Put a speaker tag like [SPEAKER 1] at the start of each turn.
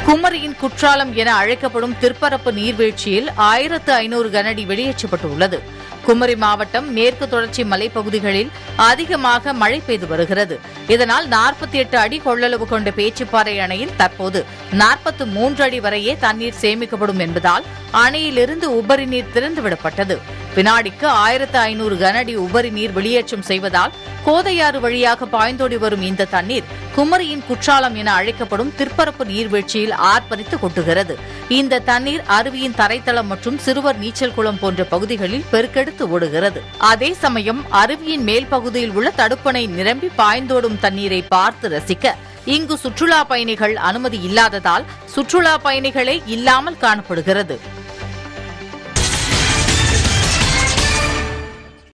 [SPEAKER 1] குமரியின் குற்றாலம் என அழைக்கப்படும் திருப்பரப்பு நீர்வீழ்ச்சியில் ஆயிரத்து ஐநூறு கனஅடி வெளியேற்றப்பட்டுள்ளது குமரி மாவட்டம் மேற்கு தொடர்ச்சி மலைப்பகுதிகளில் அதிகமாக மழை பெய்து வருகிறது இதனால் நாற்பத்தி எட்டு அடி கொள்ளளவு கொண்ட பேச்சிப்பாறை அணையில் தற்போது நாற்பத்து மூன்று அடி வரையே தண்ணீர் சேமிக்கப்படும் என்பதால் அணையிலிருந்து உபரி நீர் திறந்துவிடப்பட்டது வினாடிக்கு ஆயிரத்து ஐநூறு கனஅடி உபரி நீர் வெளியேற்றம் செய்வதால் கோதையாறு வழியாக பாய்ந்தோடி வரும் இந்த தண்ணீர் குமரியின் குற்றாலம் என அழைக்கப்படும் திருப்பரப்பு நீர்வீழ்ச்சியில் ஆர்ப்பரித்து கொட்டுகிறது இந்த தண்ணீர் அருவியின் தரைத்தளம் மற்றும் சிறுவர் நீச்சல் குளம் போன்ற பகுதிகளில் பெருக்கெடுத்து ஓடுகிறது அதே சமயம் அருவியின் மேல் பகுதியில் உள்ள தடுப்பணை நிரம்பி பாய்ந்தோடும் தண்ணீரை பார்த்து ரசிக்க இங்கு சுற்றுலா பயணிகள் அனுமதி இல்லாததால் சுற்றுலா பயணிகளே இல்லாமல் காணப்படுகிறது